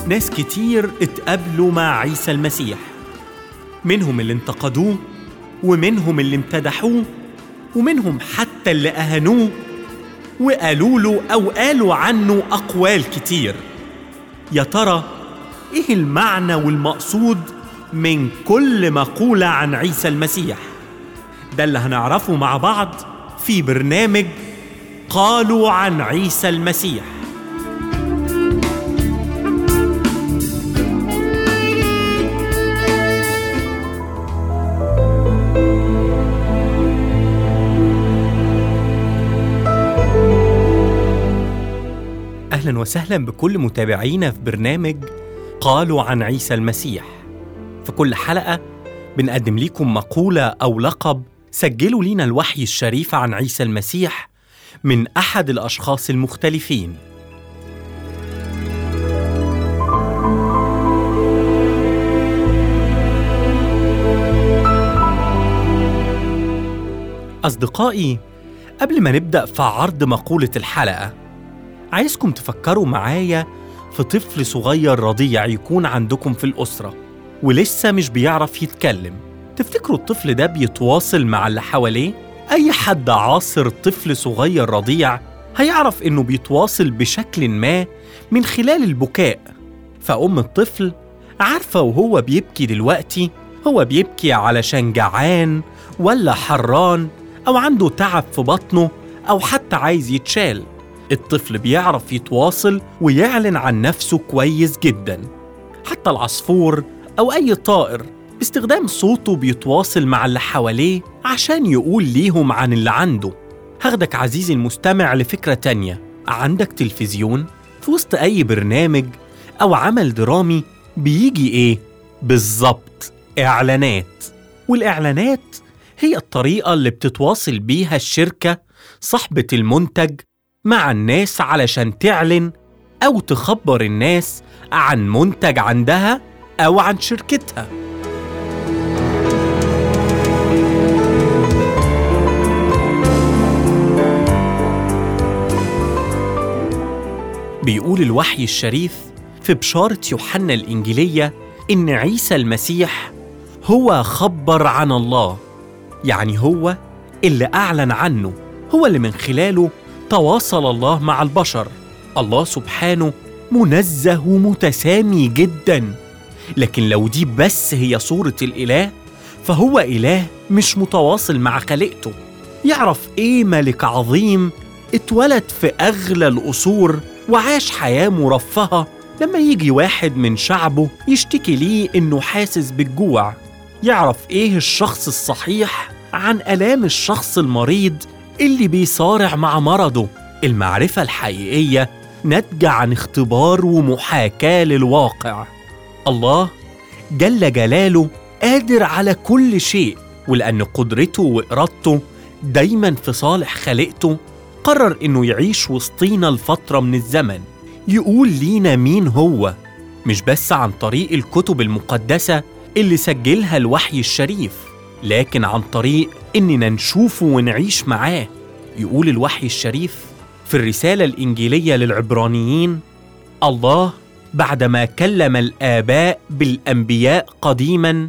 ناس كتير اتقابلوا مع عيسى المسيح منهم اللي انتقدوه ومنهم اللي امتدحوه ومنهم حتى اللي أهانوه وقالوا له أو قالوا عنه أقوال كتير يا ترى إيه المعنى والمقصود من كل مقولة عن عيسى المسيح ده اللي هنعرفه مع بعض في برنامج قالوا عن عيسى المسيح اهلا وسهلا بكل متابعينا في برنامج قالوا عن عيسى المسيح في كل حلقه بنقدم لكم مقوله او لقب سجلوا لينا الوحي الشريف عن عيسى المسيح من احد الاشخاص المختلفين اصدقائي قبل ما نبدا في عرض مقوله الحلقه عايزكم تفكروا معايا في طفل صغير رضيع يكون عندكم في الأسرة ولسه مش بيعرف يتكلم تفتكروا الطفل ده بيتواصل مع اللي حواليه؟ أي حد عاصر طفل صغير رضيع هيعرف إنه بيتواصل بشكل ما من خلال البكاء فأم الطفل عارفة وهو بيبكي دلوقتي هو بيبكي علشان جعان ولا حران أو عنده تعب في بطنه أو حتى عايز يتشال الطفل بيعرف يتواصل ويعلن عن نفسه كويس جدا حتى العصفور أو أي طائر باستخدام صوته بيتواصل مع اللي حواليه عشان يقول ليهم عن اللي عنده هاخدك عزيزي المستمع لفكرة تانية عندك تلفزيون في وسط أي برنامج أو عمل درامي بيجي إيه؟ بالظبط إعلانات والإعلانات هي الطريقة اللي بتتواصل بيها الشركة صاحبة المنتج مع الناس علشان تعلن أو تخبر الناس عن منتج عندها أو عن شركتها. بيقول الوحي الشريف في بشارة يوحنا الإنجيلية إن عيسى المسيح هو خبر عن الله، يعني هو اللي أعلن عنه، هو اللي من خلاله تواصل الله مع البشر الله سبحانه منزه ومتسامي جدا لكن لو دي بس هي صورة الإله فهو إله مش متواصل مع خليقته يعرف إيه ملك عظيم اتولد في أغلى القصور وعاش حياة مرفهة لما يجي واحد من شعبه يشتكي ليه إنه حاسس بالجوع يعرف إيه الشخص الصحيح عن آلام الشخص المريض اللي بيصارع مع مرضه المعرفة الحقيقية ناتجة عن اختبار ومحاكاة للواقع الله جل جلاله قادر على كل شيء ولأن قدرته وإرادته دايما في صالح خليقته قرر إنه يعيش وسطينا لفترة من الزمن يقول لينا مين هو مش بس عن طريق الكتب المقدسة اللي سجلها الوحي الشريف لكن عن طريق إننا نشوفه ونعيش معاه يقول الوحي الشريف في الرسالة الإنجيلية للعبرانيين الله بعدما كلم الآباء بالأنبياء قديما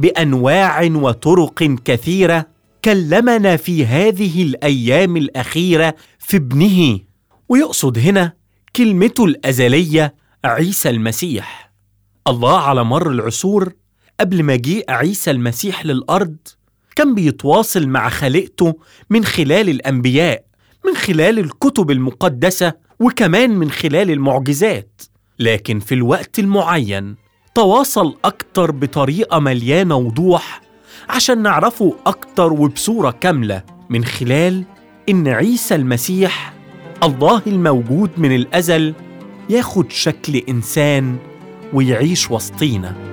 بأنواع وطرق كثيرة كلمنا في هذه الأيام الأخيرة في ابنه ويقصد هنا كلمته الأزلية عيسى المسيح الله على مر العصور قبل مجيء عيسى المسيح للأرض كان بيتواصل مع خليقته من خلال الأنبياء من خلال الكتب المقدسة وكمان من خلال المعجزات لكن في الوقت المعين تواصل أكتر بطريقة مليانة وضوح عشان نعرفه أكتر وبصورة كاملة من خلال إن عيسى المسيح الله الموجود من الأزل ياخد شكل إنسان ويعيش وسطينا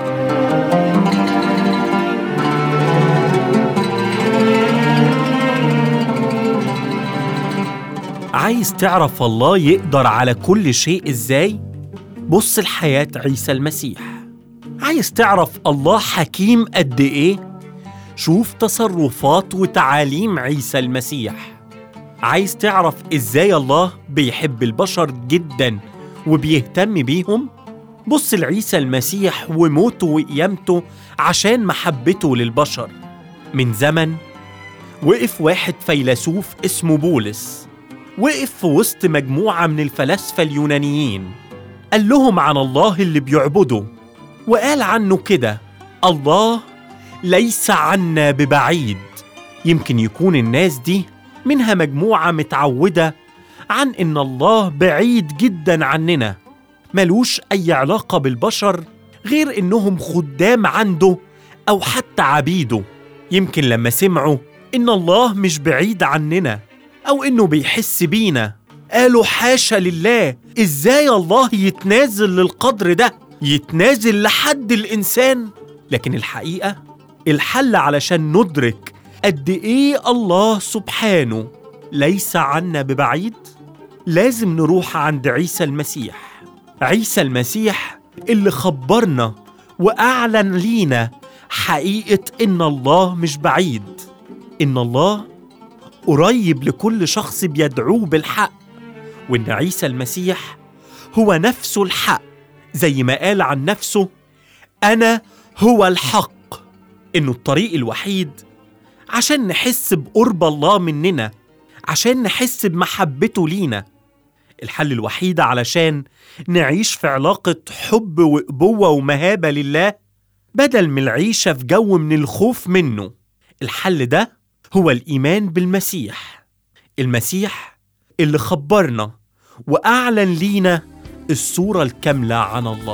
عايز تعرف الله يقدر على كل شيء ازاي؟ بص لحياة عيسى المسيح عايز تعرف الله حكيم قد ايه؟ شوف تصرفات وتعاليم عيسى المسيح عايز تعرف ازاي الله بيحب البشر جدا وبيهتم بيهم؟ بص لعيسى المسيح وموته وقيامته عشان محبته للبشر من زمن وقف واحد فيلسوف اسمه بولس وقف في وسط مجموعة من الفلاسفة اليونانيين قال لهم عن الله اللي بيعبده وقال عنه كده الله ليس عنا ببعيد يمكن يكون الناس دي منها مجموعة متعودة عن إن الله بعيد جدا عننا ملوش أي علاقة بالبشر غير إنهم خدام عنده أو حتى عبيده يمكن لما سمعوا إن الله مش بعيد عننا أو إنه بيحس بينا قالوا حاشا لله إزاي الله يتنازل للقدر ده يتنازل لحد الإنسان لكن الحقيقة الحل علشان ندرك قد إيه الله سبحانه ليس عنا ببعيد لازم نروح عند عيسى المسيح عيسى المسيح اللي خبرنا وأعلن لينا حقيقة إن الله مش بعيد إن الله قريب لكل شخص بيدعوه بالحق وإن عيسى المسيح هو نفسه الحق زي ما قال عن نفسه أنا هو الحق إنه الطريق الوحيد عشان نحس بقرب الله مننا عشان نحس بمحبته لينا الحل الوحيد علشان نعيش في علاقة حب وأبوة ومهابة لله بدل من العيشة في جو من الخوف منه الحل ده هو الإيمان بالمسيح المسيح اللي خبرنا وأعلن لينا الصورة الكاملة عن الله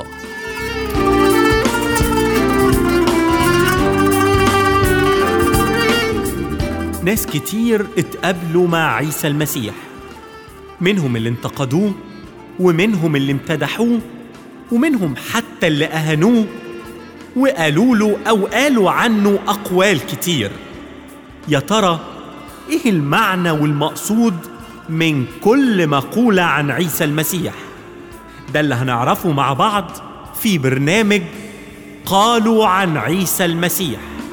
ناس كتير اتقابلوا مع عيسى المسيح منهم اللي انتقدوه ومنهم اللي امتدحوه ومنهم حتى اللي أهانوه وقالوا له أو قالوا عنه أقوال كتير يا ترى إيه المعنى والمقصود من كل مقولة عن عيسى المسيح ده اللي هنعرفه مع بعض في برنامج قالوا عن عيسى المسيح